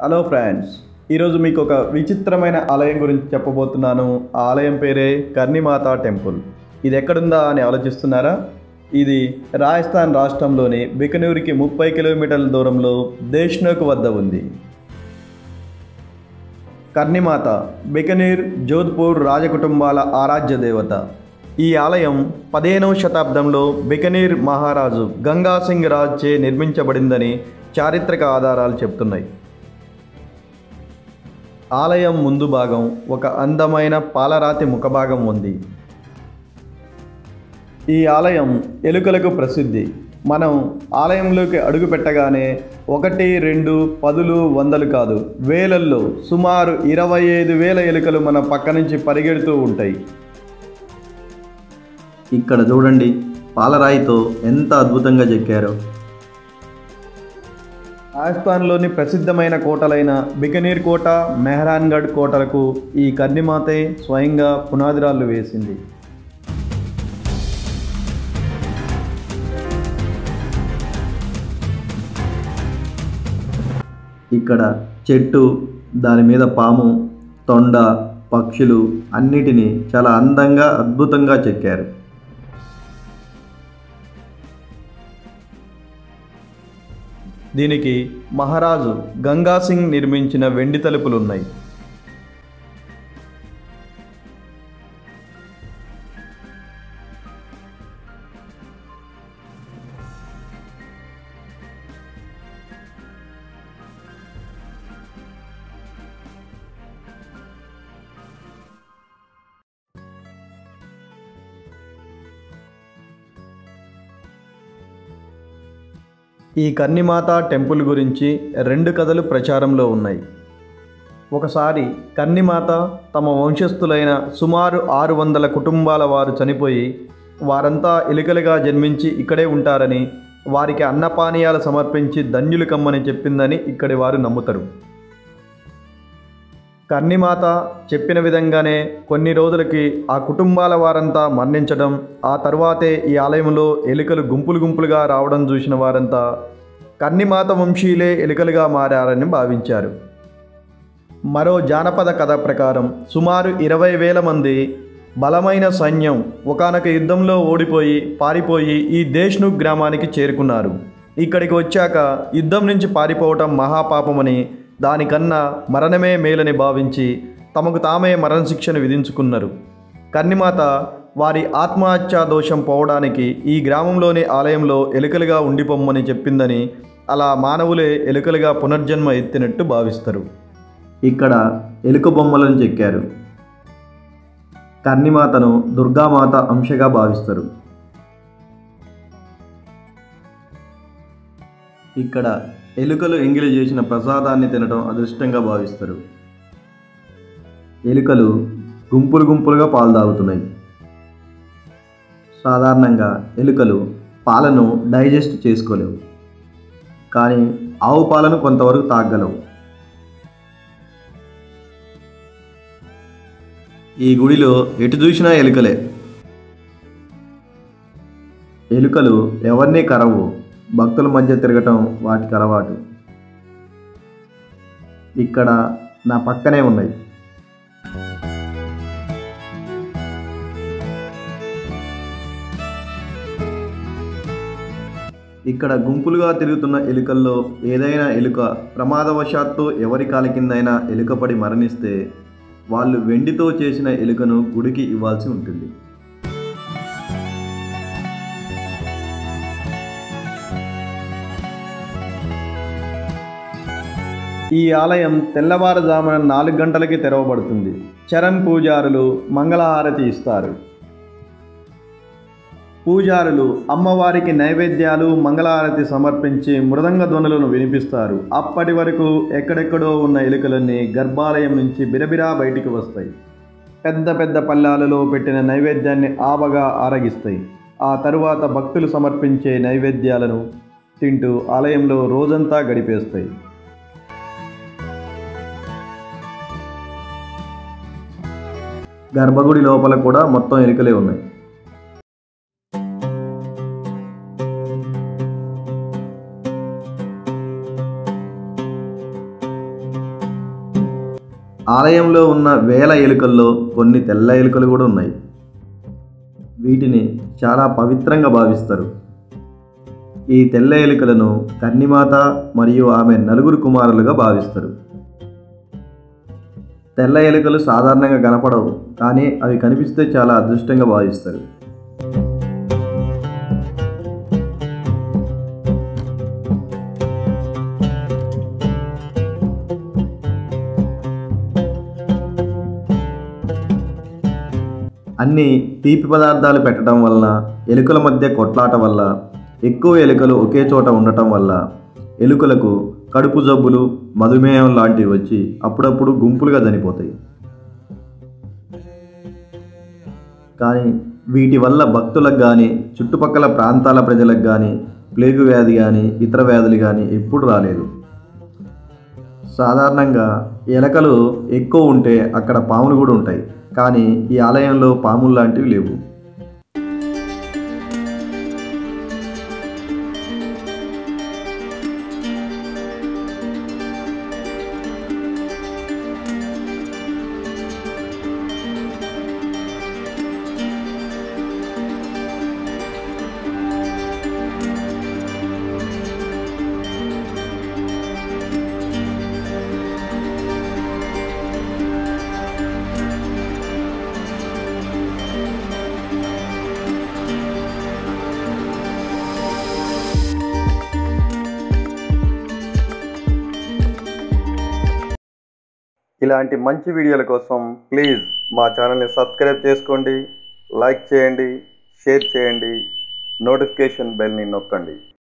hello friends ఈరోజు మీకు ఒక విచిత్రమైన ఆలయం గురించి చెప్పబోతున్నాను ఆ ఆలయం పేరే కర్ణిమాత టెంపుల్ ఇది ఎక్కడుందా అని ఆలోచిస్తున్నారా ఇది రాజస్థాన్ రాష్ట్రంలోని బికనూరుకి ముప్పై కిలోమీటర్ల దూరంలో దేశ్నోక్ వద్ద ఉంది కర్ణిమాత బికనీర్ జోధ్పూర్ రాజకుటుంబాల ఆరాధ్య దేవత ఈ ఆలయం పదిహేనవ శతాబ్దంలో బికనీర్ మహారాజు గంగా సింగ్ రాజ్ చే నిర్మించబడిందని చారిత్రక ఆధారాలు చెప్తున్నాయి ఆలయం ముందు భాగం ఒక అందమైన పాలరాతి ముఖభాగం ఉంది ఈ ఆలయం ఎలుకలకు ప్రసిద్ధి మనం ఆలయంలోకి అడుగు పెట్టగానే ఒకటి రెండు పదులు వందలు కాదు వేలల్లో సుమారు ఇరవై ఐదు వేల ఎలుకలు మన పక్క నుంచి పరిగెడుతూ ఉంటాయి ఇక్కడ చూడండి పాలరాయితో ఎంత అద్భుతంగా చెక్కారో రాజస్థాన్లోని ప్రసిద్ధమైన కోటలైన బికనీర్ కోట మెహరాన్గఢ్ కోటలకు ఈ కర్ణిమాతే స్వయంగా పునాదిరాళ్ళు వేసింది ఇక్కడ చెట్టు దాని మీద పాము తొండ పక్షులు అన్నిటినీ చాలా అందంగా అద్భుతంగా చెక్కారు దీనికి మహారాజు గంగా సింగ్ నిర్మించిన వెండి తలుపులున్నాయి ఈ కన్నిమాత టెంపుల్ గురించి రెండు కథలు ప్రచారంలో ఉన్నాయి ఒకసారి కన్నిమాత తమ వంశస్థులైన సుమారు ఆరు వందల కుటుంబాల వారు చనిపోయి వారంతా ఎలుకలుగా జన్మించి ఇక్కడే ఉంటారని వారికి అన్నపానీయాలు సమర్పించి ధన్యులు కమ్మని చెప్పిందని ఇక్కడి వారు నమ్ముతారు కన్నిమాత చెప్పిన విధంగానే కొన్ని రోజులకి ఆ కుటుంబాల వారంతా మరణించడం ఆ తర్వాతే ఈ ఆలయంలో ఎలుకలు గుంపులు గుంపులుగా రావడం చూసిన వారంతా కన్నిమాత వంశీయులే ఎలుకలుగా మారారని భావించారు మరో జానపద కథ ప్రకారం సుమారు ఇరవై వేల మంది బలమైన సైన్యం ఒకానొక యుద్ధంలో ఓడిపోయి పారిపోయి ఈ దేశ్నుక్ గ్రామానికి చేరుకున్నారు ఇక్కడికి వచ్చాక యుద్ధం నుంచి పారిపోవటం మహాపాపమని దానికన్నా మరణమే మేలని భావించి తమకు తామే మరణశిక్షను విధించుకున్నారు కన్నిమాత వారి ఆత్మహత్యా దోషం పోవడానికి ఈ గ్రామంలోని ఆలయంలో ఎలుకలుగా ఉండిపోమ్మని చెప్పిందని అలా మానవులే ఎలుకలుగా పునర్జన్మ ఎత్తినట్టు భావిస్తారు ఇక్కడ ఎలుక బొమ్మలను చెక్కారు కర్ణిమాతను దుర్గామాత అంశగా భావిస్తారు ఇక్కడ ఎలుకలు ఎంగిలి చేసిన ప్రసాదాన్ని తినడం అదృష్టంగా భావిస్తారు ఎలుకలు గుంపులు గుంపులుగా పాలు తాగుతున్నాయి సాధారణంగా ఎలుకలు పాలను డైజెస్ట్ చేసుకోలేవు కానీ ఆవు పాలను కొంతవరకు తాగలవు ఈ గుడిలో ఎటు చూసినా ఎలుకలే ఎలుకలు ఎవరినీ కరవు భక్తుల మధ్య తిరగటం వాటికి అలవాటు ఇక్కడ నా పక్కనే ఉన్నాయి ఇక్కడ గుంపులుగా తిరుగుతున్న ఎలుకల్లో ఏదైనా ఎలుక ప్రమాదవశాత్తు ఎవరి కాలి కిందైనా ఎలుకపడి మరణిస్తే వాళ్ళు వెండితో చేసిన ఎలుకను గుడికి ఇవ్వాల్సి ఉంటుంది ఈ ఆలయం తెల్లవారుజామున నాలుగు గంటలకి తెరవబడుతుంది చరణ్ పూజారులు మంగళహారతి ఇస్తారు పూజారులు అమ్మవారికి నైవేద్యాలు మంగళహారతి సమర్పించి మృదంగ ధ్వనులను వినిపిస్తారు అప్పటి వరకు ఎక్కడెక్కడో ఉన్న ఎలుకలన్నీ గర్భాలయం నుంచి బిరబిరా బయటికి వస్తాయి పెద్ద పెద్ద పల్లాలలో పెట్టిన నైవేద్యాన్ని ఆవగా ఆరగిస్తాయి ఆ తరువాత భక్తులు సమర్పించే నైవేద్యాలను తింటూ ఆలయంలో రోజంతా గడిపేస్తాయి గర్భగుడి లోపల కూడా మొత్తం ఎలుకలే ఉన్నాయి ఆలయంలో ఉన్న వేల ఎలుకల్లో కొన్ని తెల్ల ఎలుకలు కూడా ఉన్నాయి వీటిని చాలా పవిత్రంగా భావిస్తారు ఈ తెల్ల ఎలుకలను కన్నిమాత మరియు ఆమె నలుగురు కుమారులుగా భావిస్తారు తెల్ల ఎలుకలు సాధారణంగా కనపడవు కానీ అవి కనిపిస్తే చాలా అదృష్టంగా భావిస్తారు అన్ని తీపి పదార్థాలు పెట్టడం వలన ఎలుకల మధ్య కొట్లాట వల్ల ఎక్కువ ఎలుకలు ఒకే చోట ఉండటం వల్ల ఎలుకలకు కడుపు జబ్బులు మధుమేహం లాంటివి వచ్చి అప్పుడప్పుడు గుంపులుగా చనిపోతాయి కానీ వీటి వల్ల భక్తులకు కానీ చుట్టుపక్కల ప్రాంతాల ప్రజలకు కానీ ప్లేగు వ్యాధి కానీ ఇతర వ్యాధులు కానీ ఎప్పుడు రాలేదు సాధారణంగా ఎలకలు ఎక్కువ ఉంటే అక్కడ పాములు కూడా ఉంటాయి కానీ ఈ ఆలయంలో పాములు లాంటివి లేవు ఇలాంటి మంచి వీడియోల కోసం ప్లీజ్ మా ఛానల్ని సబ్స్క్రైబ్ చేసుకోండి లైక్ చేయండి షేర్ చేయండి నోటిఫికేషన్ బెల్ని నొక్కండి